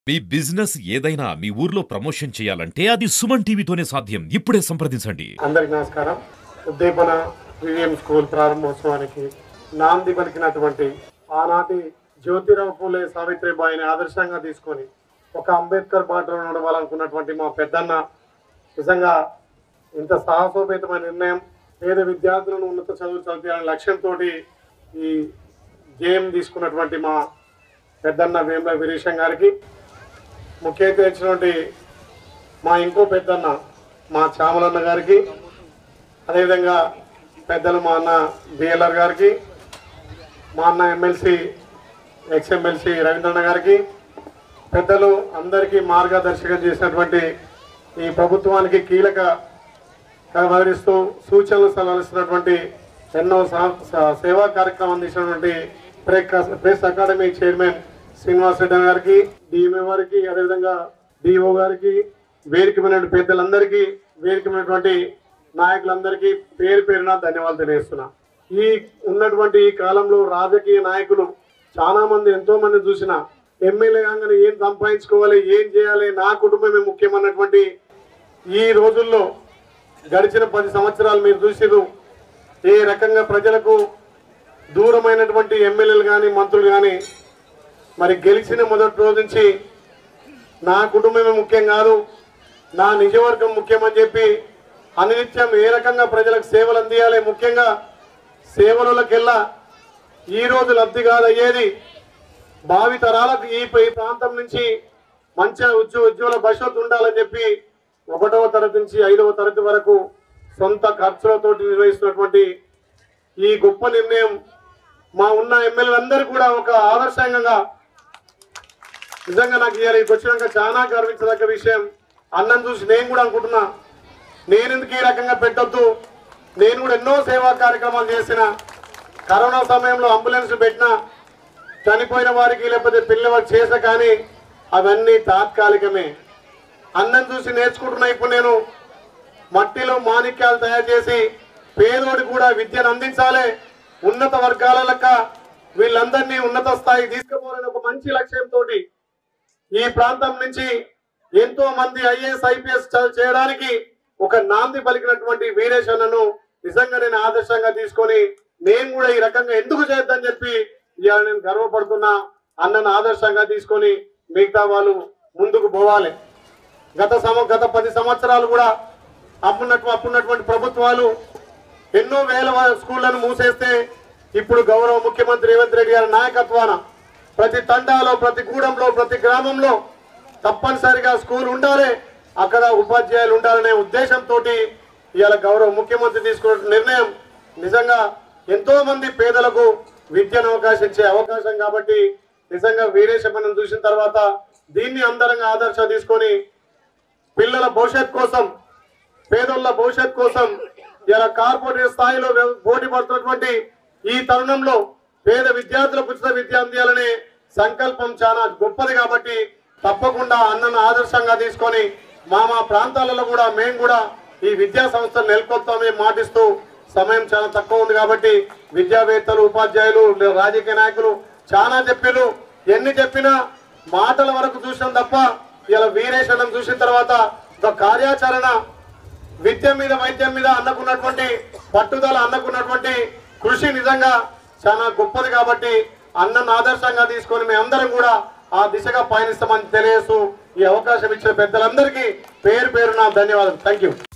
మీ business ఏదైనా మీ ఊర్లో promotion చేయాలంటే అది సుమన్ టీవీతోనే సాధ్యం ఇప్పుడే సంప్రదించండి అందరికి నమస్కారం ఉద్దీపన వివిఎం స్కూల్ ప్రారంభోత్సవానికి నాంది పలికినటువంటి ఆనాటి జ్యోతిరావు పూలే సావిత్రిబాయిని ఆదర్శంగా తీసుకొని ఒక అంబేద్కర్ బాటలో నడవాలనుకున్నటువంటి మా పెద్దన్న నిజంగా ఇంత సాహసోపేతమైన నిర్ణయం పేద విద్యార్థులను ఉన్నత చదువు చదివాలనే లక్ష్యంతో ఈ గేమ్ తీసుకున్నటువంటి మా పెద్దన్న వేముల వీరేశం గారికి ముఖ్య అతిథి ఇచ్చినటువంటి మా ఇంకో పెద్దన్న మా చామలన్న గారికి అదేవిధంగా పెద్దలు మా అన్న బిఎల్ఆర్ గారికి మా అన్న ఎమ్మెల్సీ ఎక్స్ఎమ్మెల్సీ రవీంద్రన్న గారికి పెద్దలు అందరికీ మార్గదర్శకం చేసినటువంటి ఈ ప్రభుత్వానికి కీలక వ్యవహరిస్తూ సూచనలు సలహాలు ఇస్తున్నటువంటి ఎన్నో సా- సా- సేవా కార్యక్రమం అందించినటువంటి press press academy chairman Srinivas Reddy గారికి డిఎంఏ వారికి అదేవిధంగా డిఓ గారికి వేదికమైన పెద్దలందరికీ వేదికమైనటువంటి నాయకులందరికీ పేరు పేరున ధన్యవాదాలు తెలియజేస్తున్నా ఈ ఉన్నటువంటి ఈ కాలంలో రాజకీయ నాయకులు చాలా మంది ఎంతో మంది చూసిన ఎమ్మెల్యే కాగానే ఏం సంపాదించుకోవాలి ఏం చేయాలి నా కుటుంబమే ముఖ్యమన్నటువంటి ఈ రోజుల్లో గడిచిన పది సంవత్సరాలు మీరు చూసిరు ఏ రకంగా ప్రజలకు దూరమైనటువంటి ఎమ్మెల్యేలు కానీ మంత్రులు కానీ మరి గెలిచిన మొదటి రోజు నుంచి నా కుటుంబమే ముఖ్యం కాదు నా నిజవర్గం ముఖ్యమని చెప్పి అనినిత్యం ఏ రకంగా ప్రజలకు సేవలు అందియాలి ముఖ్యంగా సేవలకెల్లా ఈ రోజు లబ్ధి కాదు అయ్యేది భావి తరాలకు ఈ ఈ ప్రాంతం నుంచి మంచి ఉజ్వ ఉజ్వల భవిష్యత్తు ఉండాలని చెప్పి ఒకటవ తరగతి నుంచి ఐదవ తరగతి వరకు సొంత ఖర్చులతోటి నిర్వహిస్తున్నటువంటి ఈ గొప్ప నిర్ణయం మా ఉన్న ఎమ్మెల్యేలందరూ కూడా ఒక ఆదర్శంగా నిజంగా నాకు ఇవాళ ఇక్కడికి వచ్చినాక చాలా గర్వించదగ్గ విషయం అన్నం చూసి నేను కూడా అనుకుంటున్నా నేను ఎందుకు ఈ రకంగా పెట్టొద్దు నేను కూడా ఎన్నో సేవా కార్యక్రమాలు చేసిన కరోనా సమయంలో అంబులెన్స్ పెట్టినా చనిపోయిన వారికి లేకపోతే పిల్లవారికి చేసా కానీ అవన్నీ తాత్కాలికమే అన్నం చూసి నేర్చుకుంటున్నా ఇప్పుడు నేను మట్టిలో మాణిక్యాలు తయారు చేసి పేదోడి కూడా విద్యను అందించాలి ఉన్నత వర్గాల లెక్క వీళ్ళందరినీ ఉన్నత స్థాయి తీసుకుపోవాలని ఒక మంచి లక్ష్యంతో ఈ ప్రాంతం నుంచి ఎంతో మంది ఐఏఎస్ ఐపీఎస్ చేయడానికి ఒక నాంది పలికినటువంటి వీరేష్ అన్నను నిజంగా నేను ఆదర్శంగా తీసుకొని నేను కూడా ఈ రకంగా ఎందుకు చేద్దని చెప్పి ఇవాళ నేను గర్వపడుతున్నా అన్నను ఆదర్శంగా తీసుకొని మిగతా వాళ్ళు ముందుకు పోవాలి గత సమ గత పది సంవత్సరాలు కూడా అప్పున్నట్టు అప్పున్నటువంటి ప్రభుత్వాలు ఎన్నో వేల వ- స్కూళ్లను మూసేస్తే ఇప్పుడు గౌరవ ముఖ్యమంత్రి రేవంత్ రెడ్డి గారి నాయకత్వాన ప్రతి తండాలో ప్రతి గూడెంలో ప్రతి గ్రామంలో తప్పనిసరిగా స్కూల్ ఉండాలి అక్కడ ఉపాధ్యాయులు ఉండాలనే ఉద్దేశంతో ఇవాళ గౌరవ ముఖ్యమంత్రి తీసుకున్న నిర్ణయం నిజంగా ఎంతో మంది పేదలకు విద్యను అవకాశం ఇచ్చే అవకాశం కాబట్టి నిజంగా వీరేశమనం చూసిన తర్వాత దీన్ని అందరంగా ఆదర్శ తీసుకొని పిల్లల భవిష్యత్ కోసం పేదోళ్ళ భవిష్యత్ కోసం ఇలా కార్పొరేట్ స్థాయిలో వ్య- పోటీ పడుతున్నటువంటి ఈ తరుణంలో పేద విద్యార్థులకు ఉచిత విద్య అందియాలనే సంకల్పం చాలా గొప్పది కాబట్టి తప్పకుండా అన్నను ఆదర్శంగా తీసుకొని మా మా ప్రాంతాలలో కూడా మేము కూడా ఈ విద్యా సంస్థలు నెలకొల్తామని మాటిస్తూ సమయం చాలా తక్కువ ఉంది కాబట్టి విద్యావేత్తలు ఉపాధ్యాయులు లే- రాజకీయ నాయకులు చాలా చెప్పారు ఎన్ని చెప్పినా మాటల వరకు చూసినాం తప్ప ఇలా వీరేశనం చూసిన తర్వాత ఒక కార్యాచరణ విద్య మీద వైద్యం మీద అన్నకున్నటువంటి పట్టుదల అన్నకున్నటువంటి కృషి నిజంగా చాలా గొప్పది కాబట్టి అన్నను ఆదర్శంగా తీసుకొని మేమందరం కూడా ఆ దిశగా పయనిస్తామని తెలియజేస్తూ ఈ అవకాశం ఇచ్చిన పెద్దలందరికీ పేరు పేరున ధన్యవాదాలు థ్యాంక్ యూ